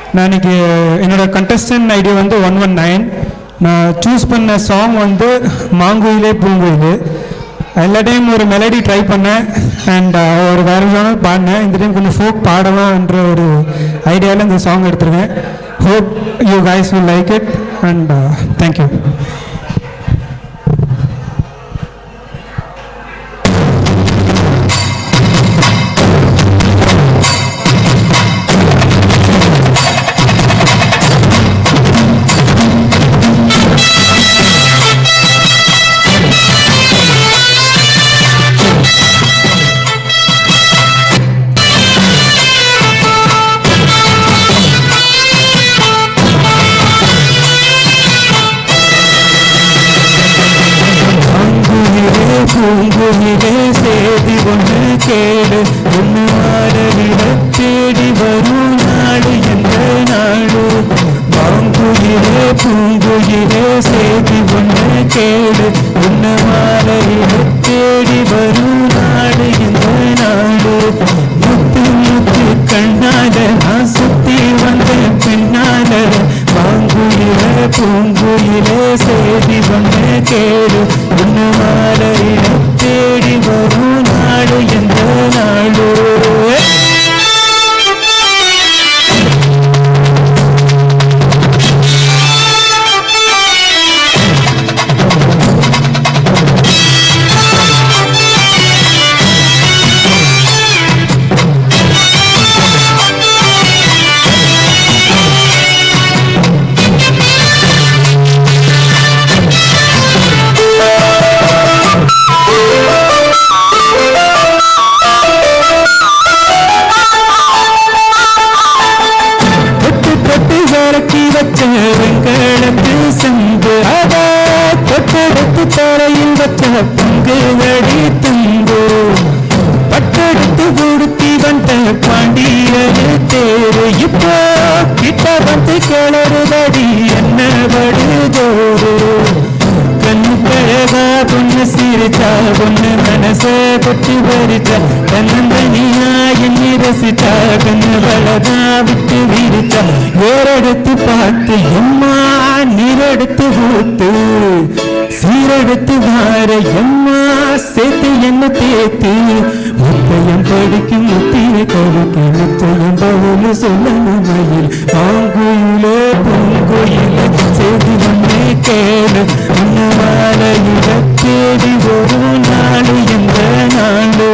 நான் இன்னைக்கு என்னோட கண்டஸ்டன்ட் ஐடி வந்து ஒன் ஒன் நைன் நான் சூஸ் பண்ண சாங் வந்து மாங்குயிலே பூங்குயிலே எல்லா டைம் ஒரு மெலடி ட்ரை பண்ணேன் அண்ட் ஒரு வேறு ஜானர் பாடினேன் இந்த டைம் கொஞ்சம் ஃபோக் பாடலாம்ன்ற ஒரு ஐடியாவில் இந்த சாங் எடுத்திருக்கேன் hope you guys will like it and thank you பூங்குயிலே பூங்குயிலே சேதி ஒன்று கேடு ஒன்று ஆடவிட தேடி வரும் நாடு எந்த நாடு பாங்குயிலே பூங்குயிலே சேதி ஒன்று கேடு ஒன்று ஆடவிட தேடி வரும் நாடு எந்த நாடு முத்து முத்து கண்ணால நான் சுத்தி வந்த பின்னால பாங்குயில பூங்குயில சேதி ஒன்று கேடு ஒன்று மாலையில தேடி வரும் நாடு எந்த நாடு தொட்டு தொட்டு இறக்கி வச்ச வெங்கலத்து செம்பு அத தொட்டெடுத்து தலையில் வச்ச பங்கு வடி தந்து பட்டெடுத்து கொடுத்தி வந்த பாண்டியரு தேரு இப்போ கிட்ட வந்து கிளறுதடி என்ன படுதோரு கண்ணு கழகா பொண்ணு சிரிச்சா பொண்ணு மனச கொட்டி பறிச்சா தன்னந்தனியா என்னை ரசிச்சா கண்ணு வளதா விட்டு விரிச்சா ஏறெடுத்து பார்த்து எம்மா நீரெடுத்து ஊத்து சீரெடுத்து வார எம்மா சேர்த்து என்ன தேத்து முத்தையம் படிக்கும் முத்தி கவிக்கு முத்தையம் பவுல் சொல்லணும் மயில் ஆங்குயிலே பூங்குயிலே செய்தி ஒன்றே கேளு உன்ன மாலையில தேடி ஒரு நாடு எந்த நாடு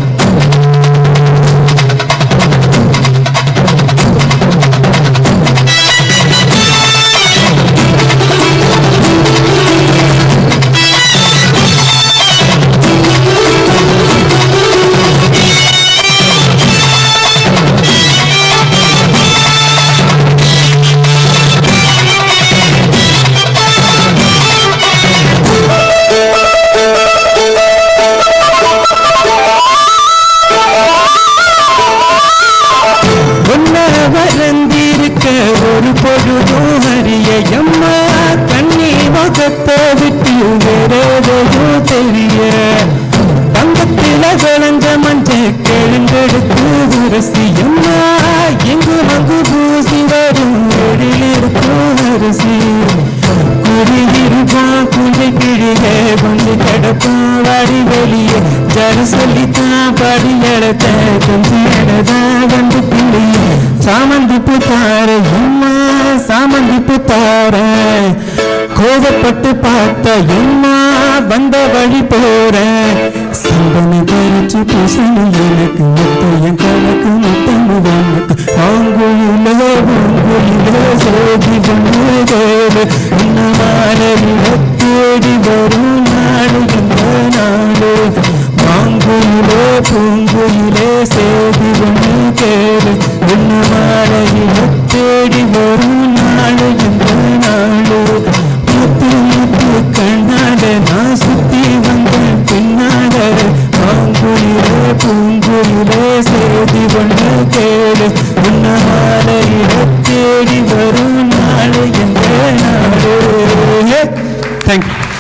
ஒன்ன வளர்ந்திருக்க ஒரு பொழுதும் அறிய எம்மா கண்ணி முகத்தை விட்டு வேறேதையோ தெரிய தங்கத்தில விளைஞ்ச மஞ்ச கிழங்கெடுத்து உரசி எம்மா எங்கு மங்கு பூசி வரும் எழில் இருக்கும் அரிசி குடியிருப்பான் குஞ்சை கிழிய கொஞ்சம் கிடப்பான் வாடி வெளியே ஜட சொல்லித்தான் படி இடத்த கொஞ்சம் இடதான் வந்து பிள்ளைய சாமந்தி புத்தார எம்மா சாமந்தி புத்தார கோபப்பட்டு பார்த்த எம்மா வந்த வழி போற சந்தனை பறிச்சு பூசணும் எனக்கு முத்தையன் கணக்கு முத்தம் உனக்கு ஆங்குயில பூங்குயில சோதி பண்ணு கேளு இந்த மாலையில தேடி வரும் நாடு இந்த நாடு மாங்குயிலே பூங்குயிலே சேதி ஒன்று கேளு இந்த மாலையில தேடி வரும் நாடு இந்த நாடு முத்து முத்து கண்ணாட நான் சுத்தி வந்த பின்னாட மாங்குயிலே பூங்குயிலே சேதி ஒன்று கேளு உன்ன மாலையில தேடி வரும் நாடு எந்த நாடு தேங்க்யூ